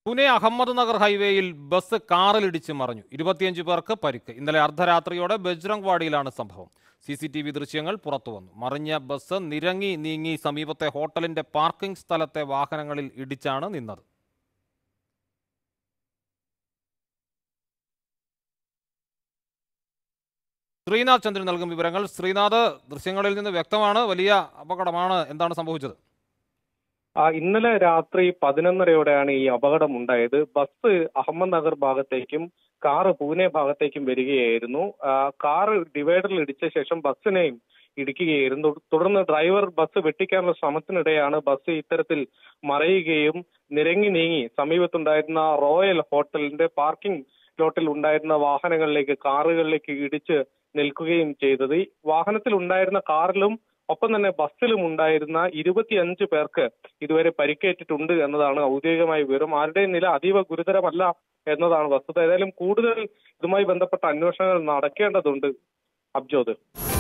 പൂനെ അഹമ്മദ് നഗർ ഹൈവേയിൽ ബസ് കാറിലിടിച്ച് മറിഞ്ഞു ഇരുപത്തിയഞ്ച് പേർക്ക് പരിക്ക് ഇന്നലെ അർദ്ധരാത്രിയോടെ ബജ്രംഗ് വാഡിയിലാണ് സംഭവം സി സി ടി വി ദൃശ്യങ്ങൾ പുറത്തുവന്നു മറിഞ്ഞ ബസ് നിരങ്ങി നീങ്ങി സമീപത്തെ ഹോട്ടലിന്റെ പാർക്കിംഗ് സ്ഥലത്തെ വാഹനങ്ങളിൽ ഇടിച്ചാണ് നിന്നത് ശ്രീനാഥ് ചന്ദ്രൻ നൽകും വിവരങ്ങൾ ശ്രീനാഥ് ദൃശ്യങ്ങളിൽ നിന്ന് വ്യക്തമാണ് വലിയ അപകടമാണ് എന്താണ് സംഭവിച്ചത് ആ ഇന്നലെ രാത്രി പതിനൊന്നരയോടെയാണ് ഈ അപകടം ഉണ്ടായത് ബസ് അഹമ്മദ് നഗർ ഭാഗത്തേക്കും കാറ് പൂനെ ഭാഗത്തേക്കും വരികയായിരുന്നു ആ, കാറ് ഡിവൈഡറിൽ ഇടിച്ച ശേഷം ബസ്സിനെയും ഇടിക്കുകയായിരുന്നു തുടർന്ന് ഡ്രൈവർ ബസ് വെട്ടിക്കാനുള്ള ശ്രമത്തിനിടെയാണ് ബസ് ഇത്തരത്തിൽ മറയുകയും നിരങ്ങി നീങ്ങി സമീപത്തുണ്ടായിരുന്ന റോയൽ ഹോട്ടലിന്റെ പാർക്കിംഗ് ലോട്ടിൽ ഉണ്ടായിരുന്ന വാഹനങ്ങളിലേക്ക് കാറുകളിലേക്ക് ഇടിച്ച് നിൽക്കുകയും ചെയ്തത് ഈ വാഹനത്തിൽ ഉണ്ടായിരുന്ന കാറിലും ഒപ്പം തന്നെ ബസ്സിലും ഉണ്ടായിരുന്ന ഇരുപത്തിയഞ്ച് പേർക്ക് ഇതുവരെ പരിക്കേറ്റിട്ടുണ്ട് എന്നതാണ് ഔദ്യോഗികമായ വിവരം ആരുടെയും നില അതീവ ഗുരുതരമല്ല എന്നതാണ് വസ്തുത ഏതായാലും കൂടുതൽ ഇതുമായി ബന്ധപ്പെട്ട അന്വേഷണങ്ങൾ നടക്കേണ്ടതുണ്ട് അബ്ജോദ്